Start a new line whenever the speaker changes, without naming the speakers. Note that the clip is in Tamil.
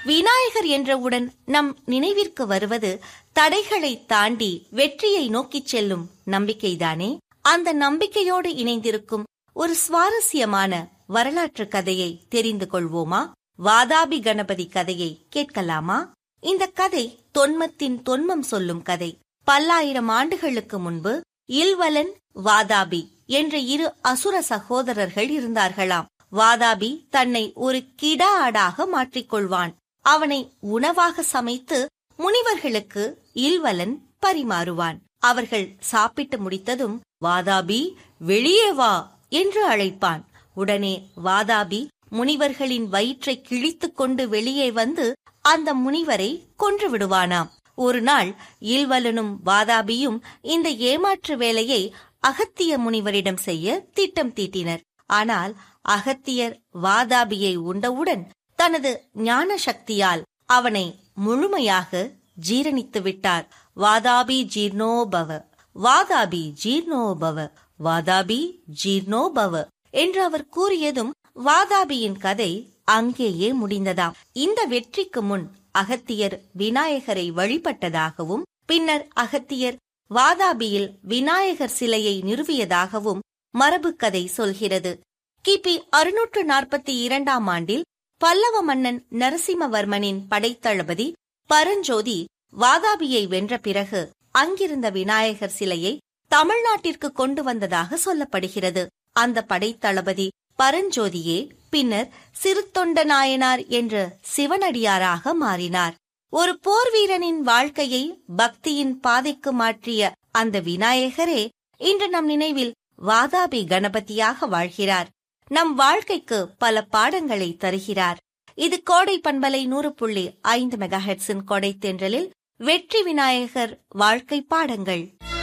விநாயகர் என்றவுடன் நம் நினைவிற்கு வருவது தடைகளை தாண்டி வெற்றியை நோக்கிச் செல்லும் நம்பிக்கைதானே அந்த நம்பிக்கையோடு இணைந்திருக்கும் ஒரு சுவாரஸ்யமான வரலாற்று கதையை தெரிந்து கொள்வோமா வாதாபி கணபதி கதையை கேட்கலாமா இந்த கதை தொன்மத்தின் தொன்மம் சொல்லும் கதை பல்லாயிரம் ஆண்டுகளுக்கு முன்பு இல்வலன் வாதாபி என்ற இரு அசுர சகோதரர்கள் இருந்தார்களாம் வாதாபி தன்னை ஒரு கிடா ஆடாக மாற்றிக்கொள்வான் அவனை உணவாக சமைத்து முனிவர்களுக்கு இல்வலன் பரிமாறுவான் அவர்கள் சாப்பிட்டு முடித்ததும் வாதாபி வெளியே வா என்று அழைப்பான் உடனே வாதாபி முனிவர்களின் வயிற்றை கிழித்துக் கொண்டு வெளியே வந்து அந்த முனிவரை கொன்று விடுவானாம் ஒரு நாள் இல்வலனும் வாதாபியும் இந்த ஏமாற்று வேலையை அகத்திய முனிவரிடம் செய்ய திட்டம் தீட்டினர் ஆனால் அகத்தியர் வாதாபியை உண்டவுடன் தனது ஞான சக்தியால் அவனை முழுமையாக ஜீரணித்து விட்டார் வாதாபி ஜீர்ணோபவ வாதாபி ஜீர்ணோபவ வாதாபி ஜீர்ணோபவ என்று அவர் கூறியதும் வாதாபியின் கதை அங்கேயே முடிந்ததாம் இந்த வெற்றிக்கு முன் அகத்தியர் விநாயகரை வழிபட்டதாகவும் பின்னர் அகத்தியர் வாதாபியில் விநாயகர் சிலையை நிறுவியதாகவும் மரபுக்கதை சொல்கிறது கிபி அறுநூற்று நாற்பத்தி இரண்டாம் ஆண்டில் பல்லவ மன்னன் நரசிம்மவர்மனின் படைத்தளபதி பரஞ்சோதி வாதாபியை வென்ற பிறகு அங்கிருந்த விநாயகர் சிலையை தமிழ்நாட்டிற்கு கொண்டு வந்ததாக சொல்லப்படுகிறது அந்த படைத்தளபதி பரஞ்சோதியே பின்னர் சிறுத்தொண்ட நாயனார் என்ற சிவனடியாராக மாறினார் ஒரு போர் வீரனின் வாழ்க்கையை பக்தியின் பாதைக்கு மாற்றிய அந்த விநாயகரே இன்று நம் நினைவில் வாதாபி கணபதியாக வாழ்கிறார் நம் வாழ்க்கைக்கு பல பாடங்களை தருகிறார் இது கோடை பண்பலை நூறு புள்ளி ஐந்து மெகாஹெட்ஸின் கொடை தென்றலில் வெற்றி விநாயகர் வாழ்க்கை பாடங்கள்